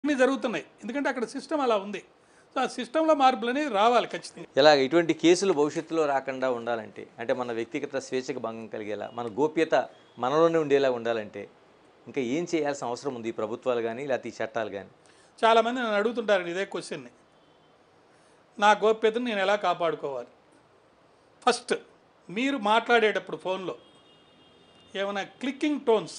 అన్నీ జరుగుతున్నాయి ఎందుకంటే అక్కడ సిస్టమ్ అలా ఉంది సో ఆ సిస్టంలో మార్పులు అనేది రావాలి ఖచ్చితంగా ఇలాగ ఇటువంటి కేసులు భవిష్యత్తులో రాకుండా ఉండాలంటే అంటే మన వ్యక్తిగత స్వేచ్ఛకు భంగం కలిగేలా మన గోప్యత మనలోనే ఉండేలా ఉండాలంటే ఇంకా ఏం చేయాల్సిన అవసరం ఉంది ఈ ప్రభుత్వాలు కానీ లేకపోతే ఈ చట్టాలు కానీ చాలామంది నన్ను అడుగుతుంటారండి ఇదే క్వశ్చన్ని నా గోప్యతను నేను ఎలా కాపాడుకోవాలి ఫస్ట్ మీరు మాట్లాడేటప్పుడు ఫోన్లో ఏమైనా క్లిక్కింగ్ టోన్స్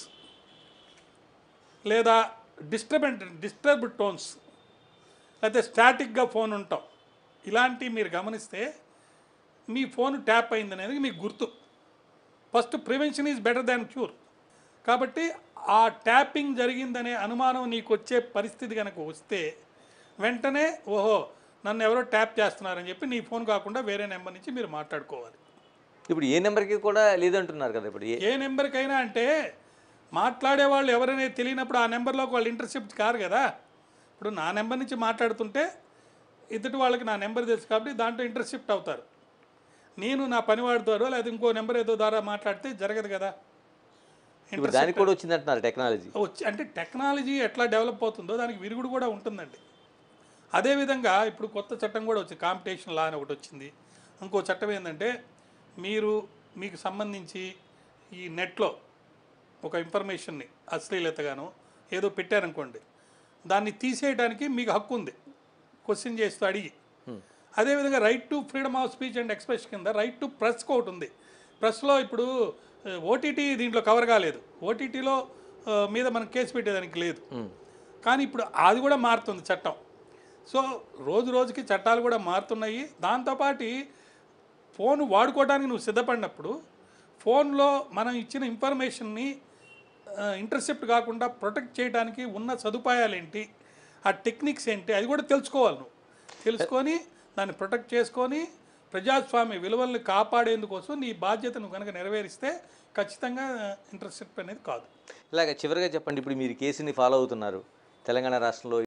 లేదా డిస్టర్బెంట్ డిస్టర్బ్డ్ టోన్స్ లేకపోతే స్టాటిక్గా ఫోన్ ఉంటాం ఇలాంటివి మీరు గమనిస్తే మీ ఫోన్ ట్యాప్ అయింది అనేది మీకు గుర్తు first prevention is better than cure కాబట్టి ఆ ట్యాపింగ్ జరిగిందనే అనుమానం నీకు వచ్చే పరిస్థితి కనుక వస్తే వెంటనే ఓహో నన్ను ఎవరో ట్యాప్ చేస్తున్నారని చెప్పి నీ ఫోన్ కాకుండా వేరే నెంబర్ నుంచి మీరు మాట్లాడుకోవాలి ఇప్పుడు ఏ నెంబర్కి కూడా లేదంటున్నారు కదా ఇప్పుడు ఏ ఏ నెంబర్కైనా అంటే మాట్లాడే వాళ్ళు ఎవరనేది తెలియనప్పుడు ఆ నెంబర్లోకి వాళ్ళు ఇంటర్సెప్ట్ కారు కదా ఇప్పుడు నా నెంబర్ నుంచి మాట్లాడుతుంటే ఎదుటి వాళ్ళకి నా నెంబర్ తెలుసు కాబట్టి దాంట్లో ఇంటర్సెప్ట్ అవుతారు నేను నా పనివాడి ద్వారా లేదా ఇంకో నెంబర్ ఏదో ద్వారా మాట్లాడితే జరగదు కదా ఇప్పుడు దానికి కూడా వచ్చిందంటున్నారు టెక్నాలజీ వచ్చి అంటే టెక్నాలజీ ఎట్లా డెవలప్ అవుతుందో దానికి విరుగుడు కూడా ఉంటుందండి అదేవిధంగా ఇప్పుడు కొత్త చట్టం కూడా వచ్చింది కాంపిటీషన్ లా అని ఒకటి వచ్చింది ఇంకో చట్టం ఏంటంటే మీరు మీకు సంబంధించి ఈ నెట్లో ఒక ఇన్ఫర్మేషన్ని అశ్లీలతగాను ఏదో పెట్టారనుకోండి దాన్ని తీసేయడానికి మీకు హక్కు ఉంది క్వశ్చన్ చేస్తూ అడిగి అదేవిధంగా right to freedom of speech and expression కింద రైట్ టు ప్రెస్కి ఒకటి ఉంది ప్రెస్లో ఇప్పుడు ఓటీటీ దీంట్లో కవర్ కాలేదు ఓటీటీలో మీద మనం కేసు పెట్టేదానికి లేదు కానీ ఇప్పుడు అది కూడా మారుతుంది చట్టం సో రోజు రోజుకి చట్టాలు కూడా మారుతున్నాయి దాంతోపాటు ఫోన్ వాడుకోవడానికి నువ్వు సిద్ధపడినప్పుడు ఫోన్లో మనం ఇచ్చిన ఇన్ఫర్మేషన్ని ఇంటర్సెప్ట్ కాకుండా ప్రొటెక్ట్ చేయడానికి ఉన్న సదుపాయాలు ఏంటి ఆ టెక్నిక్స్ ఏంటి అది కూడా తెలుసుకోవాలి నువ్వు తెలుసుకొని దాన్ని ప్రొటెక్ట్ చేసుకొని ప్రజాస్వామ్య విలువల్ని కాపాడేందుకోసం నీ బాధ్యతను కనుక నెరవేరిస్తే ఖచ్చితంగా ఇంటర్సెప్ట్ అనేది కాదు ఇలాగ చివరిగా చెప్పండి ఇప్పుడు మీరు కేసుని ఫాలో అవుతున్నారు తెలంగాణ రాష్ట్రంలో